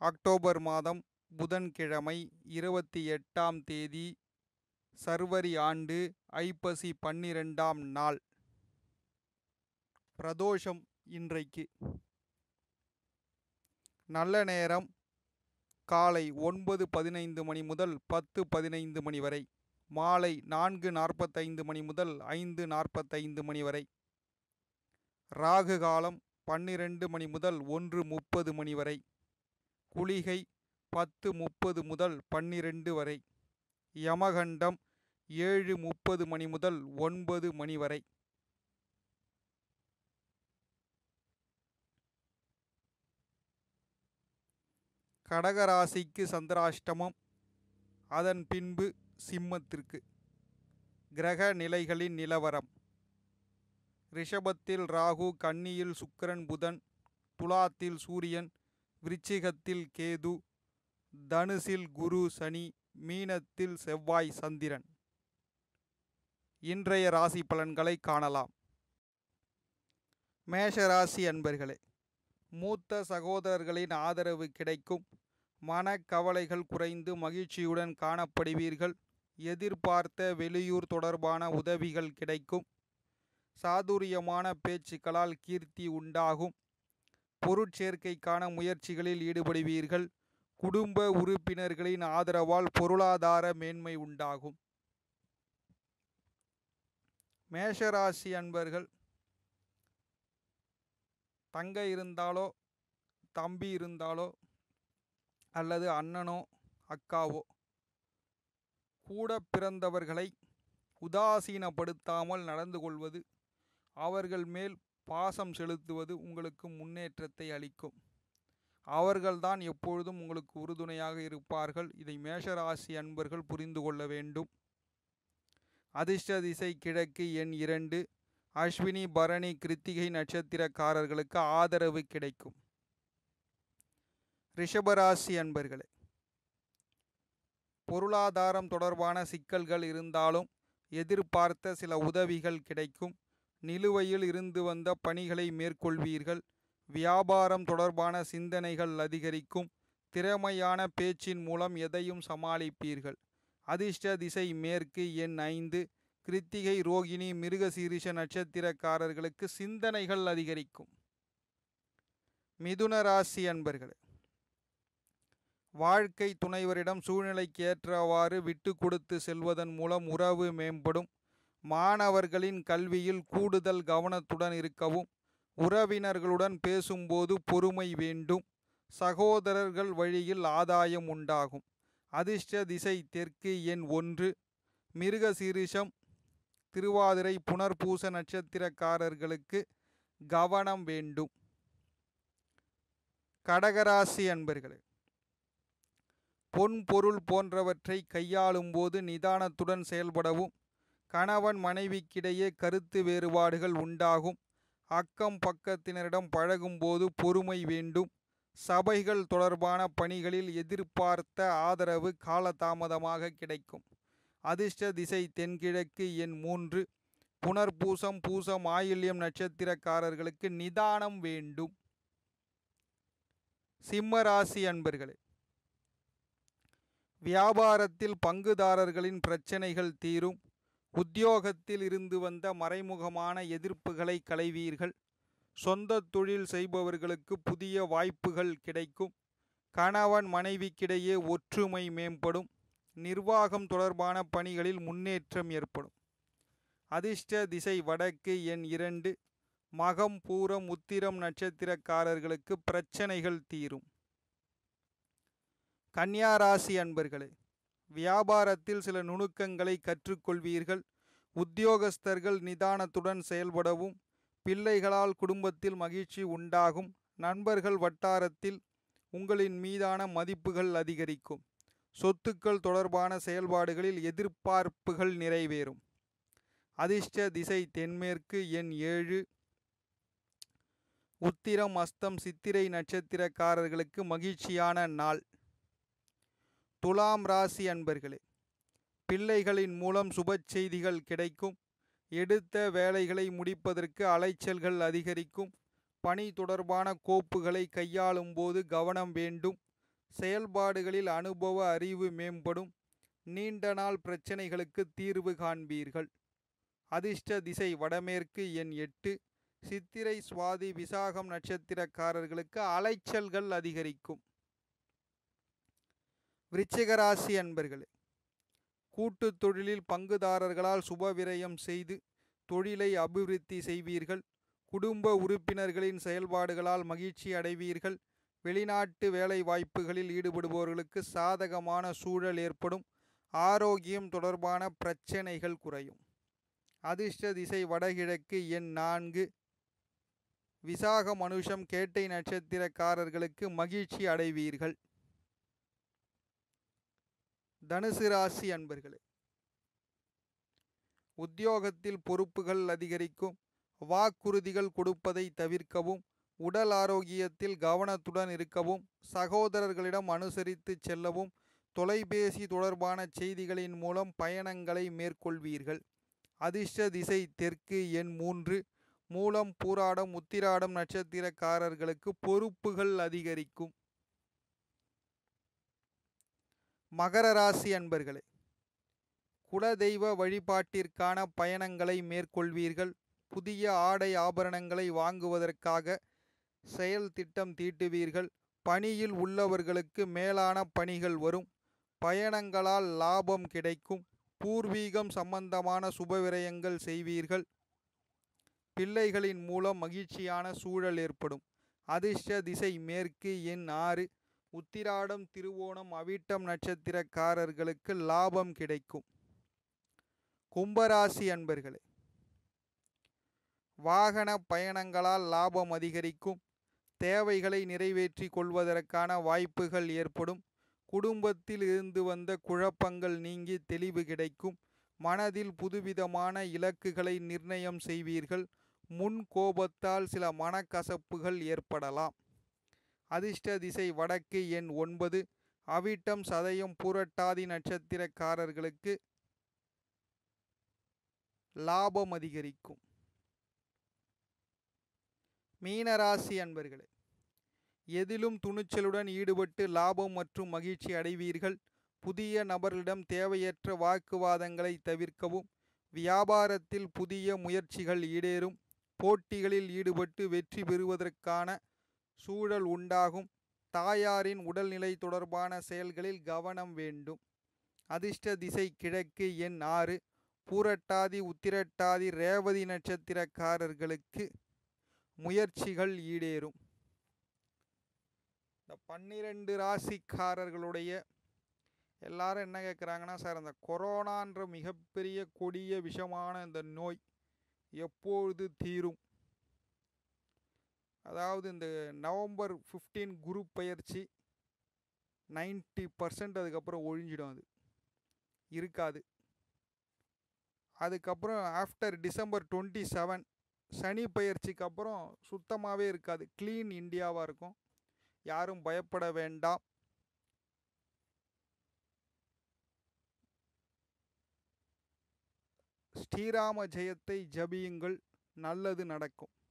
October மாதம் புதன்கிழமை இருபத்தி எட்டாம் தேதி சர்வரி ஆண்டு ஐப்பசி பன்னிரெண்டாம் நாள் பிரதோஷம் இன்றைக்கு நல்ல நேரம் காலை ஒன்பது பதினைந்து மணி முதல் பத்து பதினைந்து மணி வரை மாலை நான்கு நாற்பத்தைந்து மணி முதல் ஐந்து நாற்பத்தைந்து மணி வரை ராகு காலம் பன்னிரண்டு மணி முதல் ஒன்று முப்பது மணி வரை குளிகை பத்து முப்பது முதல் பன்னிரண்டு வரை யமகண்டம் ஏழு முப்பது மணி முதல் ஒன்பது மணி வரை கடகராசிக்கு சந்திராஷ்டமம் அதன் பின்பு சிம்மத்திற்கு கிரக நிலைகளின் நிலவரம் ரிஷபத்தில் ராகு கன்னியில் சுக்கிரன் புதன் துலாத்தில் சூரியன் விருச்சிகத்தில் கேது தனுசில் குரு சனி மீனத்தில் செவ்வாய் சந்திரன் இன்றைய ராசி பலன்களை காணலாம் மேஷ ராசி அன்பர்களே மூத்த சகோதரர்களின் ஆதரவு கிடைக்கும் மனக்கவலைகள் குறைந்து மகிழ்ச்சியுடன் காணப்படுவீர்கள் எதிர்பார்த்த வெளியூர் தொடர்பான உதவிகள் கிடைக்கும் சாதுரியமான பேச்சுக்களால் கீர்த்தி உண்டாகும் பொருட்சேர்க்கைக்கான முயற்சிகளில் ஈடுபடுவீர்கள் குடும்ப உறுப்பினர்களின் ஆதரவால் பொருளாதார மேன்மை உண்டாகும் மேஷராசி அன்பர்கள் தங்கை இருந்தாலோ தம்பி இருந்தாலோ அல்லது அண்ணனோ அக்காவோ கூட பிறந்தவர்களை உதாசீனப்படுத்தாமல் நடந்து கொள்வது அவர்கள் மேல் பாசம் செலுத்துவது உங்களுக்கு முன்னேற்றத்தை அளிக்கும் அவர்கள்தான் எப்பொழுதும் உங்களுக்கு உறுதுணையாக இருப்பார்கள் இதை மேஷராசி அன்பர்கள் புரிந்து கொள்ள வேண்டும் அதிர்ஷ்ட திசை கிழக்கு எண் இரண்டு அஸ்வினி பரணி கிருத்திகை நட்சத்திரக்காரர்களுக்கு ஆதரவு கிடைக்கும் ரிஷபராசி அன்பர்களே பொருளாதாரம் தொடர்பான சிக்கல்கள் இருந்தாலும் எதிர்பார்த்த சில உதவிகள் கிடைக்கும் நிலுவையில் இருந்து வந்த பணிகளை மேற்கொள்வீர்கள் வியாபாரம் தொடர்பான சிந்தனைகள் அதிகரிக்கும் திறமையான பேச்சின் மூலம் எதையும் சமாளிப்பீர்கள் அதிர்ஷ்ட திசை மேற்கு எண் ஐந்து கிருத்திகை ரோகிணி மிருகசீரிஷ நட்சத்திரக்காரர்களுக்கு சிந்தனைகள் அதிகரிக்கும் மிதுன ராசி அன்பர்களே வாழ்க்கை துணைவரிடம் சூழ்நிலைக்கு ஏற்றவாறு விட்டு கொடுத்து செல்வதன் மூலம் உறவு மேம்படும் மாணவர்களின் கல்வியில் கூடுதல் கவனத்துடன் இருக்கவும் உறவினர்களுடன் பேசும்போது பொறுமை வேண்டும் சகோதரர்கள் வழியில் ஆதாயம் உண்டாகும் அதிர்ஷ்ட திசை தெற்கு எண் ஒன்று மிருகசீரிஷம் திருவாதிரை புனர்பூச நட்சத்திரக்காரர்களுக்கு கவனம் வேண்டும் கடகராசி அன்பர்களே பொன் பொருள் போன்றவற்றை கையாளும் போது நிதானத்துடன் செயல்படவும் கணவன் மனைவிக்கிடையே கருத்து வேறுபாடுகள் உண்டாகும் அக்கம் பக்கத்தினரிடம் பழகும்போது பொறுமை வேண்டும் சபைகள் தொடர்பான பணிகளில் எதிர்பார்த்த ஆதரவு காலதாமதமாக கிடைக்கும் அதிர்ஷ்ட திசை தென்கிழக்கு எண் மூன்று புனர்பூசம் பூசம் ஆயில்யம் நட்சத்திரக்காரர்களுக்கு நிதானம் வேண்டும் சிம்ம ராசி அன்பர்களே வியாபாரத்தில் பங்குதாரர்களின் பிரச்சனைகள் தீரும் உத்தியோகத்தில் இருந்து வந்த மறைமுகமான எதிர்ப்புகளை களைவீர்கள் சொந்த தொழில் செய்பவர்களுக்கு புதிய வாய்ப்புகள் கிடைக்கும் கணவன் மனைவிக்கிடையே ஒற்றுமை மேம்படும் நிர்வாகம் தொடர்பான பணிகளில் முன்னேற்றம் ஏற்படும் அதிர்ஷ்ட திசை வடக்கு எண் இரண்டு மகம் பூரம் உத்திரம் நட்சத்திரக்காரர்களுக்கு பிரச்சனைகள் தீரும் கன்னியாராசி அன்பர்களே வியாபாரத்தில் சில நுணுக்கங்களை கற்றுக்கொள்வீர்கள் உத்தியோகஸ்தர்கள் நிதானத்துடன் செயல்படவும் பிள்ளைகளால் குடும்பத்தில் மகிழ்ச்சி உண்டாகும் நண்பர்கள் வட்டாரத்தில் உங்களின் மீதான மதிப்புகள் அதிகரிக்கும் சொத்துக்கள் தொடர்பான செயல்பாடுகளில் எதிர்பார்ப்புகள் நிறைவேறும் அதிர்ஷ்ட திசை தென்மேற்கு எண் ஏழு உத்திரம் அஸ்தம் சித்திரை நட்சத்திரக்காரர்களுக்கு மகிழ்ச்சியான நாள் துலாம் ராசி அன்பர்களே பிள்ளைகளின் மூலம் சுப செய்திகள் கிடைக்கும் எடுத்த வேலைகளை முடிப்பதற்கு அலைச்சல்கள் அதிகரிக்கும் பணி தொடர்பான கோப்புகளை கையாளும் போது கவனம் வேண்டும் செயல்பாடுகளில் அனுபவ அறிவு மேம்படும் நீண்ட நாள் பிரச்சனைகளுக்கு தீர்வு காண்பீர்கள் அதிர்ஷ்ட திசை வடமேற்கு எண் எட்டு சித்திரை சுவாதி விசாகம் நட்சத்திரக்காரர்களுக்கு அலைச்சல்கள் அதிகரிக்கும் விருச்சிகராசி அன்பர்களே கூட்டு தொழிலில் பங்குதாரர்களால் சுபவிரயம் செய்து தொழிலை அபிவிருத்தி செய்வீர்கள் குடும்ப உறுப்பினர்களின் செயல்பாடுகளால் மகிழ்ச்சி அடைவீர்கள் வெளிநாட்டு வேலை வாய்ப்புகளில் ஈடுபடுபவர்களுக்கு சாதகமான சூழல் ஏற்படும் ஆரோக்கியம் தொடர்பான பிரச்சனைகள் குறையும் அதிர்ஷ்ட திசை வடகிழக்கு எண் நான்கு விசாக மனுஷம் கேட்டை நட்சத்திரக்காரர்களுக்கு மகிழ்ச்சி அடைவீர்கள் தனுசு ராசி அன்பர்களே உத்தியோகத்தில் பொறுப்புகள் அதிகரிக்கும் வாக்குறுதிகள் கொடுப்பதை தவிர்க்கவும் உடல் ஆரோக்கியத்தில் கவனத்துடன் இருக்கவும் சகோதரர்களிடம் அனுசரித்து செல்லவும் தொலைபேசி தொடர்பான செய்திகளின் மூலம் பயணங்களை மேற்கொள்வீர்கள் அதிர்ஷ்ட திசை தெற்கு எண் மூன்று மூலம் பூராடம் உத்திராடம் நட்சத்திரக்காரர்களுக்கு பொறுப்புகள் அதிகரிக்கும் மகர ராசி அன்பர்களே குலதெய்வ வழிபாட்டிற்கான பயணங்களை மேற்கொள்வீர்கள் புதிய ஆடை ஆபரணங்களை வாங்குவதற்காக செயல் திட்டம் தீட்டுவீர்கள் பணியில் உள்ளவர்களுக்கு மேலான பணிகள் வரும் பயணங்களால் லாபம் கிடைக்கும் பூர்வீகம் சம்பந்தமான சுபவிரயங்கள் செய்வீர்கள் பிள்ளைகளின் மூலம் மகிழ்ச்சியான சூழல் ஏற்படும் அதிர்ஷ்ட திசை மேற்கு எண் ஆறு உத்திராடம் திருவோணம் அவிட்டம் நட்சத்திரக்காரர்களுக்கு லாபம் கிடைக்கும் கும்பராசி அன்பர்களே வாகன பயணங்களால் லாபம் அதிகரிக்கும் தேவைகளை நிறைவேற்றி கொள்வதற்கான வாய்ப்புகள் ஏற்படும் குடும்பத்தில் இருந்து வந்த குழப்பங்கள் நீங்கி தெளிவு கிடைக்கும் மனதில் புதுவிதமான இலக்குகளை நிர்ணயம் செய்வீர்கள் முன் கோபத்தால் சில மனக்கசப்புகள் ஏற்படலாம் அதிர்ஷ்ட திசை வடக்கு எண் ஒன்பது அவிட்டம் சதயம் பூரட்டாதி நட்சத்திரக்காரர்களுக்கு லாபம் அதிகரிக்கும் மீனராசி அன்பர்களே எதிலும் துணிச்சலுடன் ஈடுபட்டு லாபம் மற்றும் மகிழ்ச்சி அடைவீர்கள் புதிய நபர்களிடம் தேவையற்ற வாக்குவாதங்களை தவிர்க்கவும் வியாபாரத்தில் புதிய முயற்சிகள் ஈடேறும் போட்டிகளில் ஈடுபட்டு வெற்றி பெறுவதற்கான சூழல் உண்டாகும் தாயாரின் உடல்நிலை தொடர்பான செயல்களில் கவனம் வேண்டும் அதிர்ஷ்ட திசை கிழக்கு எண் ஆறு பூரட்டாதி உத்திரட்டாதி ரேவதி நட்சத்திரக்காரர்களுக்கு முயற்சிகள் ஈடேறும் இந்த பன்னிரெண்டு ராசிக்காரர்களுடைய எல்லாரும் என்ன கேட்குறாங்கன்னா சார் அந்த கொரோனான்ற மிகப்பெரிய கொடிய விஷமான இந்த நோய் எப்பொழுது தீரும் அதாவது இந்த நவம்பர் ஃபிஃப்டீன் குரு பயிற்சி நைன்ட்டி பர்சன்ட் அதுக்கப்புறம் ஒழிஞ்சிடும் அது இருக்காது அதுக்கப்புறம் ஆஃப்டர் டிசம்பர் டுவெண்ட்டி செவன் சனி பயிற்சிக்கு அப்புறம் சுத்தமாகவே இருக்காது க்ளீன் இந்தியாவாக இருக்கும் யாரும் பயப்பட வேண்டாம் ஸ்ரீராம ஜெயத்தை ஜபியுங்கள் நல்லது நடக்கும்